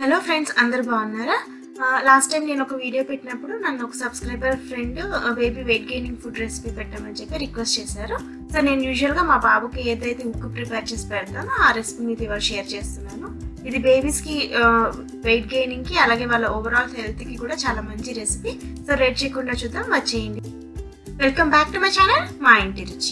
hello friends అందరు బాగున్నారా last time నేను ఒక వీడియో పెట్టినప్పుడు నన్ను ఒక subscriber friend baby weight gaining food recipe పెట్టమని చెప్పి రిక్వెస్ట్ చేశారు సో నేను యూజువల్గా మా బాబుకి ఏదైతే ఉక్కు ప్రిపేర్ చేసి పెడతానో ఆ రెసిపీ మీతో ఇవాళ షేర్ చేస్తున్నాను ఇది బేబీస్కి వెయిట్ గెయినింగ్కి అలాగే వాళ్ళ ఓవరాల్ హెల్త్కి కూడా చాలా మంచి రెసిపీ సో రేట్ చేయకుండా చూద్దాం వచ్చేయండి welcome back to my channel మా ఇంటి రుచి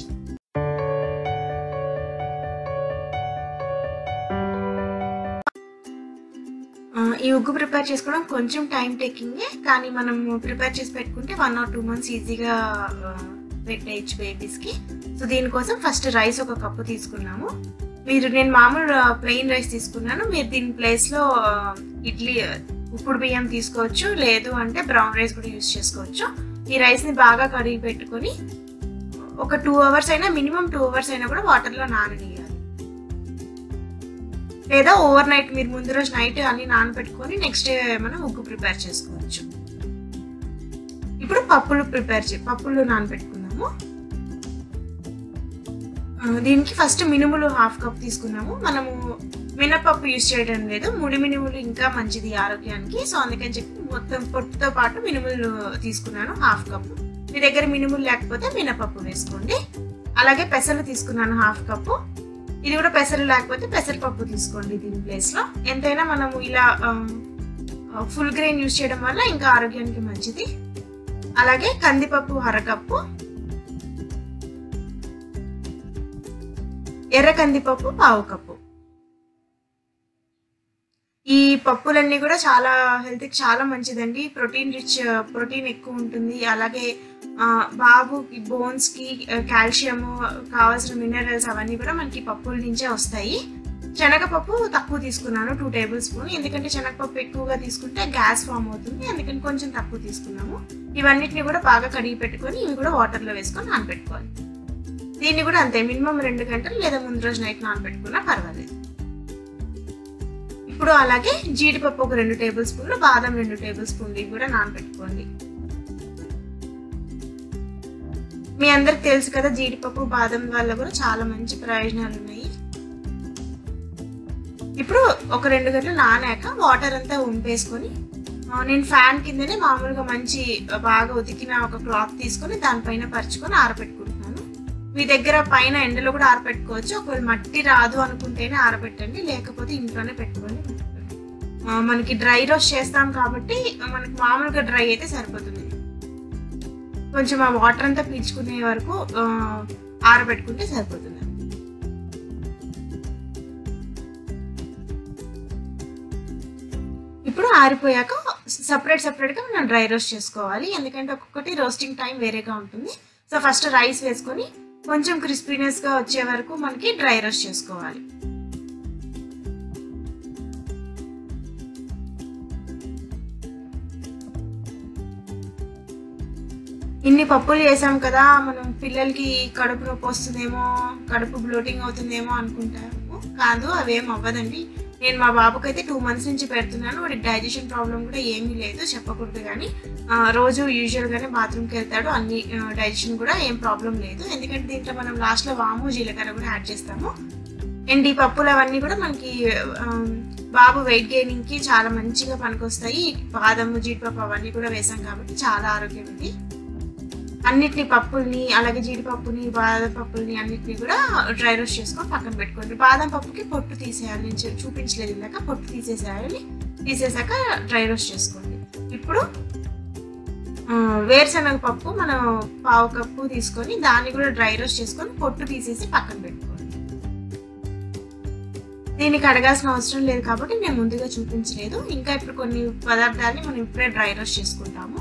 ఈ ఉగ్గు ప్రిపేర్ చేసుకోవడం కొంచెం టైం టేకింగే కానీ మనం ప్రిపేర్ చేసి పెట్టుకుంటే వన్ ఆర్ టూ మంత్స్ ఈజీగా పెట్టేయచ్చు బేబీస్కి సో దీనికోసం ఫస్ట్ రైస్ ఒక కప్పు తీసుకున్నాము మీరు నేను మామూలు ప్లెయిన్ రైస్ తీసుకున్నాను మీరు దీని ప్లేస్లో ఇడ్లీ ఉప్పుడు బియ్యం తీసుకోవచ్చు లేదు అంటే బ్రౌన్ రైస్ కూడా యూస్ చేసుకోవచ్చు ఈ రైస్ని బాగా కడిగి పెట్టుకొని ఒక టూ అవర్స్ అయినా మినిమం టూ అవర్స్ అయినా కూడా వాటర్లో నాననియాలి లేదా ఓవర్ నైట్ మీరు ముందు రోజు నైట్ అన్ని నానబెట్టుకొని నెక్స్ట్ డే మనం ఉగ్గు ప్రిపేర్ చేసుకోవచ్చు ఇప్పుడు పప్పులు ప్రిపేర్ చే పప్పులు నానబెట్టుకున్నాము దీనికి ఫస్ట్ మినుములు హాఫ్ కప్ తీసుకున్నాము మనము మినపప్పు యూజ్ చేయడం లేదు ముడి మినుములు ఇంకా మంచిది ఆరోగ్యానికి సో అందుకని చెప్పి మొత్తం పొట్టుతో పాటు మినుములు తీసుకున్నాను హాఫ్ కప్పు మీ దగ్గర మినుములు లేకపోతే మినపప్పు వేసుకోండి అలాగే పెసలు తీసుకున్నాను హాఫ్ కప్పు ఇది కూడా పెసరు లేకపోతే పెసరపప్పు తీసుకోండి దీని ప్లేస్లో ఎంతైనా మనము ఇలా ఫుల్ గ్రెయిన్ యూజ్ చేయడం వల్ల ఇంకా ఆరోగ్యానికి మంచిది అలాగే కందిపప్పు అరకప్పు ఎర్ర కందిపప్పు పావు కప్పు ఈ పప్పులన్నీ కూడా చాలా హెల్త్కి చాలా మంచిదండి ప్రోటీన్ రిచ్ ప్రోటీన్ ఎక్కువ ఉంటుంది అలాగే బాబుకి బోన్స్కి కాల్షియం కావాల్సిన మినరల్స్ అవన్నీ కూడా మనకి పప్పుల నుంచే వస్తాయి శనగపప్పు తక్కువ తీసుకున్నాను టూ టేబుల్ స్పూన్ ఎందుకంటే శనగపప్పు ఎక్కువగా తీసుకుంటే గ్యాస్ ఫామ్ అవుతుంది అందుకని కొంచెం తక్కువ తీసుకున్నాము ఇవన్నిటిని కూడా బాగా కడిగి పెట్టుకొని ఇవి కూడా వాటర్లో వేసుకొని నానబెట్టుకోవాలి దీన్ని కూడా అంతే మినిమం రెండు గంటలు లేదా ముందు రోజు నైట్ నానబెట్టుకున్నా పర్వాలేదు ఇప్పుడు అలాగే జీడిపప్పు ఒక రెండు టేబుల్ స్పూన్లు బాదం రెండు టేబుల్ స్పూన్లు ఇవి కూడా నానబెట్టుకోండి మీ అందరికి తెలుసు కదా జీడిపప్పు బాదం వల్ల కూడా చాలా మంచి ప్రయోజనాలు ఉన్నాయి ఇప్పుడు ఒక రెండు గంటలు నానాక వాటర్ అంతా ఉంపేసుకొని నేను ఫ్యాన్ కిందనే మామూలుగా మంచి బాగా ఉతికిన ఒక క్లాత్ తీసుకొని దానిపైన పరుచుకొని ఆరబెట్టుకుంటున్నాను మీ దగ్గర పైన ఎండలో కూడా ఆరబెట్టుకోవచ్చు ఒకవేళ మట్టి రాదు అనుకుంటేనే ఆరబెట్టండి లేకపోతే ఇంట్లోనే పెట్టుకోండి మనకి డ్రై రోస్ట్ చేస్తాం కాబట్టి మనకి మామూలుగా డ్రై అయితే సరిపోతుంది కొంచెం ఆ వాటర్ అంతా పీల్చుకునే వరకు ఆరబెట్టుకుంటే సరిపోతుంది ఇప్పుడు ఆరిపోయాక సపరేట్ సపరేట్గా మనం డ్రై రోస్ట్ చేసుకోవాలి ఎందుకంటే ఒక్కొక్కటి రోస్టింగ్ టైం వేరేగా ఉంటుంది సో ఫస్ట్ రైస్ వేసుకొని కొంచెం క్రిస్పీనెస్గా వచ్చే వరకు మనకి డ్రై రోస్ట్ చేసుకోవాలి ఇన్ని పప్పులు చేసాం కదా మనం పిల్లలకి కడుపు నొప్పి వస్తుందేమో కడుపు బ్లోటింగ్ అవుతుందేమో అనుకుంటాము కాదు అవేం అవ్వదండి నేను మా బాబుకి అయితే టూ మంత్స్ నుంచి పెడుతున్నాను వాడికి డైజెషన్ ప్రాబ్లం కూడా ఏమీ లేదు చెప్పకూడదు కానీ రోజు యూజువల్గానే బాత్రూమ్కి వెళ్తాడు అన్ని డైజెషన్ కూడా ఏం ప్రాబ్లం లేదు ఎందుకంటే దీంట్లో మనం లాస్ట్లో వాము జీలకర్ర కూడా యాడ్ చేస్తాము అండ్ ఈ పప్పులు అవన్నీ కూడా మనకి బాబు వెయిట్ గెయినింగ్కి చాలా మంచిగా పనికొస్తాయి బాదము జీడిపప్పు అవన్నీ కూడా వేసాం కాబట్టి చాలా ఆరోగ్యం ఇది అన్నిటిని పప్పుల్ని అలాగే జీడిపప్పుని బాదం పప్పుల్ని అన్నిటిని కూడా డ్రై రోస్ట్ చేసుకొని పక్కన పెట్టుకోండి బాదం పప్పుకి పొట్టు తీసేయాలి నేను చూపించలేదు ఇందాక పొట్టు తీసేసేయాలి తీసేసాక డ్రై రోస్ట్ చేసుకోండి ఇప్పుడు వేరుశనగ పప్పు మనం పావు కప్పు తీసుకొని దాన్ని కూడా డ్రై రోస్ట్ చేసుకొని పొట్టు తీసేసి పక్కన పెట్టుకోండి దీనికి అడగాల్సిన అవసరం లేదు కాబట్టి నేను ముందుగా చూపించలేదు ఇంకా ఇప్పుడు కొన్ని పదార్థాలని మనం ఇప్పుడే డ్రై రోస్ట్ చేసుకుంటాము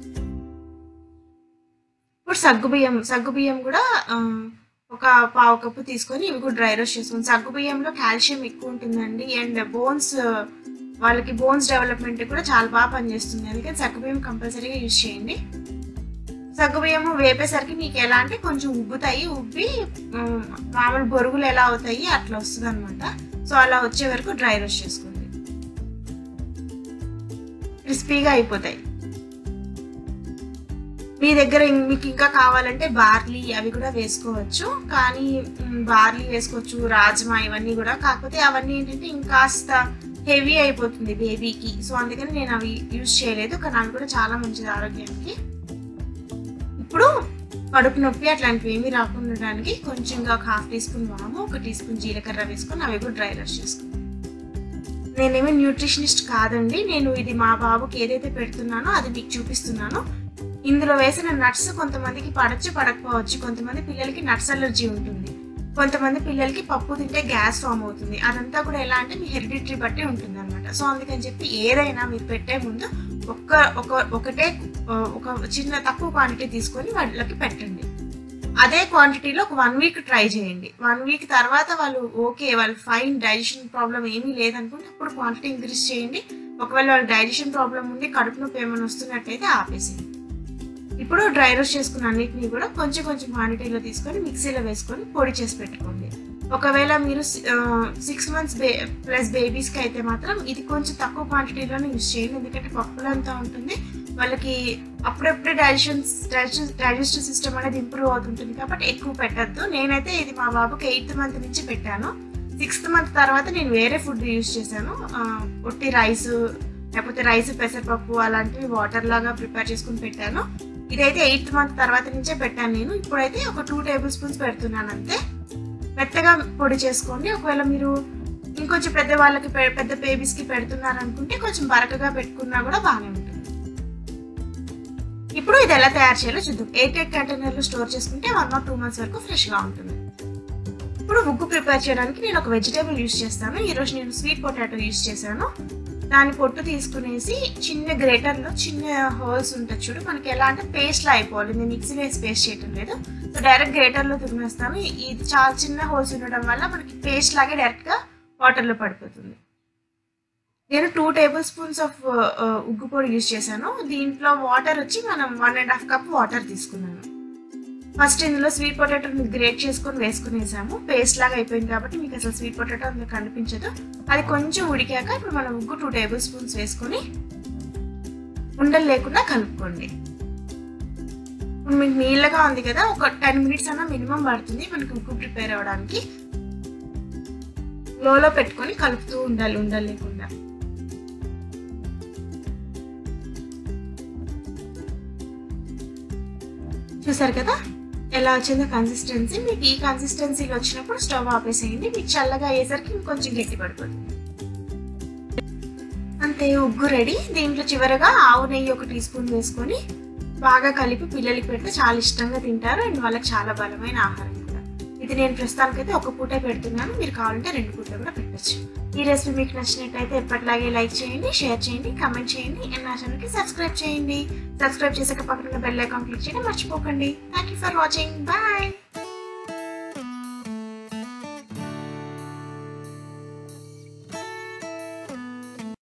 ఇప్పుడు సగ్గుబియ్యం సగ్గుబియ్యం కూడా ఒక పావు కప్పు తీసుకొని ఇవి కూడా డ్రై రోస్ట్ చేసుకోండి సగ్గుబియ్యంలో కాల్షియం ఎక్కువ ఉంటుందండి అండ్ బోన్స్ వాళ్ళకి బోన్స్ డెవలప్మెంట్ కూడా చాలా బాగా పనిచేస్తుంది అందుకని సగ్గుబియ్యం కంపల్సరీగా యూజ్ చేయండి సగ్గుబియ్యం వేపేసరికి మీకు ఎలా అంటే కొంచెం ఉబ్బుతాయి ఉబ్బి మామూలు బొరుగులు ఎలా అవుతాయి అట్లా వస్తుంది అనమాట సో అలా వచ్చే వరకు డ్రై రోస్ట్ చేసుకోండి క్రిస్పీగా అయిపోతాయి మీ దగ్గర మీకు ఇంకా కావాలంటే బార్లీ అవి కూడా వేసుకోవచ్చు కానీ బార్లీ వేసుకోవచ్చు రాజ్మా ఇవన్నీ కూడా కాకపోతే అవన్నీ ఏంటంటే ఇంకాస్త హెవీ అయిపోతుంది బేబీకి సో అందుకని నేను అవి యూజ్ చేయలేదు కానీ అవి కూడా చాలా మంచిది ఆరోగ్యానికి ఇప్పుడు కడుపు నొప్పి అట్లాంటివి ఏమీ రాకుండా ఉండడానికి కొంచెంగా ఒక హాఫ్ టీ స్పూన్ వాము ఒక టీ స్పూన్ జీలకర్ర వేసుకొని అవి కూడా డ్రై రోస్ట్ చేసుకున్నాను నేనేమీ న్యూట్రిషనిస్ట్ కాదండి నేను ఇది మా బాబుకి ఏదైతే పెడుతున్నానో అది మీకు చూపిస్తున్నాను ఇందులో వేసిన నట్స్ కొంతమందికి పడచ్చు పడకపోవచ్చు కొంతమంది పిల్లలకి నట్స్ అలర్జీ ఉంటుంది కొంతమంది పిల్లలకి పప్పు తింటే గ్యాస్ ఫామ్ అవుతుంది అదంతా కూడా ఎలా అంటే మీ హెరిడిటరీ బట్టి ఉంటుంది అనమాట సో అందుకని చెప్పి ఏదైనా మీరు పెట్టే ముందు ఒక్క ఒక ఒకటే ఆ, ఒక చిన్న తక్కువ క్వాంటిటీ తీసుకొని వాళ్ళకి పెట్టండి అదే క్వాంటిటీలో ఒక వన్ వీక్ ట్రై చేయండి వన్ వీక్ తర్వాత వాళ్ళు ఓకే వాళ్ళు ఫైన్ డైజెషన్ ప్రాబ్లం ఏమీ లేదనుకుంటే అప్పుడు క్వాంటిటీ ఇంక్రీజ్ చేయండి ఒకవేళ వాళ్ళ డైజెషన్ ప్రాబ్లం ఉండి కడుపు నొప్పి ఏమైనా వస్తున్నట్టయితే ఆపేసేయండి ఇప్పుడు డ్రై రోస్ట్ చేసుకున్న అన్నిటిని కూడా కొంచెం కొంచెం క్వాంటిటీలో తీసుకొని మిక్సీలో వేసుకొని పొడి చేసి పెట్టుకోండి ఒకవేళ మీరు సిక్స్ మంత్స్ బే ప్లస్ బేబీస్కి అయితే మాత్రం ఇది కొంచెం తక్కువ క్వాంటిటీలోనే యూస్ చేయండి ఎందుకంటే పప్పులంతా ఉంటుంది వాళ్ళకి అప్పుడప్పుడే డైజెషన్ డైజెషన్ డైజెస్టివ్ సిస్టమ్ అనేది ఇంప్రూవ్ అవుతుంటుంది కాబట్టి ఎక్కువ పెట్టద్దు నేనైతే ఇది మా బాబుకి ఎయిత్ మంత్ నుంచి పెట్టాను సిక్స్త్ మంత్ తర్వాత నేను వేరే ఫుడ్ యూస్ చేశాను ఆ, ఒట్టి రైస్ లేకపోతే రైస్ పెసరపప్పు అలాంటివి వాటర్ లాగా ప్రిపేర్ చేసుకుని పెట్టాను ఇదైతే ఎయిత్ మంత్ తర్వాత నుంచే పెట్టాను నేను ఇప్పుడైతే ఒక టూ టేబుల్ స్పూన్స్ పెడుతున్నాను అంతే మెత్తగా పొడి చేసుకోండి ఒకవేళ మీరు ఇంకొంచెం పెద్ద వాళ్ళకి పె- పెద్ద బేబీస్కి పెడుతున్నారు అనుకుంటే కొంచెం బరకగా పెట్టుకున్నా కూడా బాగానే ఉంటుంది ఇప్పుడు ఇది ఎలా తయారు చేయాలో చూద్దాం ఎయిట్ ఎయిట్ కంటైనర్లు స్టోర్ చేసుకుంటే వన్ ఆర్ టూ మంత్స్ వరకు ఫ్రెష్గా ఉంటుంది ఇప్పుడు ఉగ్గు ప్రిపేర్ చేయడానికి నేను ఒక వెజిటేబుల్ యూస్ చేస్తాను ఈరోజు నేను స్వీట్ పొటాటో యూస్ చేశాను దాని పొట్టు తీసుకునేసి చిన్న గ్రేటర్లో చిన్న హోల్స్ ఉంటుంది చూడు మనకి ఎలా అంటే పేస్ట్లా అయిపోవాలి నేను మిక్సీలో వేసి పేస్ట్ చేయటం లేదు సో డైరెక్ట్ గ్రేటర్లో తురిమేస్తాను ఇది చాలా చిన్న హోల్స్ ఉండడం వల్ల మనకి పేస్ట్ లాగే డైరెక్ట్గా వాటర్లో పడిపోతుంది నేను టూ టేబుల్ స్పూన్స్ ఆఫ్ ఉగ్గు పొడి యూస్ చేశాను దీంట్లో వాటర్ వచ్చి మనం one and half cup water తీసుకున్నాను ఫస్ట్ ఇందులో స్వీట్ పొటాటోని గ్రేట్ చేసుకొని వేసుకునేసాము పేస్ట్ లాగా అయిపోయింది కాబట్టి మీకు అసలు స్వీట్ పొటాటో అందులో కనిపించదు అది కొంచెం ఉడికాక ఇప్పుడు మనం ఉగ్గు టూ టేబుల్ స్పూన్స్ వేసుకొని ఉండలు లేకుండా కలుపుకోండి ఇప్పుడు మీకు నీళ్ళగా ఉంది కదా ఒక టెన్ మినిట్స్ అన్నా మినిమం పడుతుంది మనకి ఉగ్గు ప్రిపేర్ అవ్వడానికి లోలో పెట్టుకొని కలుపుతూ ఉండాలి ఉండలు లేకుండా చూసారు కదా ఎలా వచ్చిందో కన్సిస్టెన్సీ మీకు ఈ కన్సిస్టెన్సీలో వచ్చినప్పుడు స్టవ్ ఆపేసేయండి మీకు చల్లగా అయ్యేసరికి ఇంకొంచెం గట్టి పడిపోతుంది అంతే ఉగ్గు రెడీ దీంట్లో చివరగా ఆవు నెయ్యి ఒక టీ స్పూన్ వేసుకొని బాగా కలిపి పిల్లలకి పెడితే చాలా ఇష్టంగా తింటారు అండ్ వాళ్ళకి చాలా బలమైన ఆహారం కూడా ఇది నేను ప్రస్తుతానికైతే ఒక పూటే పెడుతున్నాను మీరు కావాలంటే రెండు పూట కూడా పెట్టచ్చు ఈ రెసిపీ మీకు నచ్చినట్టయితే ఎప్పటిలాగే లైక్ చేయండి షేర్ చేయండి కమెంట్ చేయండి అండ్ నా ఛానల్కి సబ్స్క్రైబ్ చేయండి సబ్స్క్రైబ్ చేసాక పక్కన బెల్ ఐకాన్ క్లిక్ చేయడం మర్చిపోకండి thank you for watching bye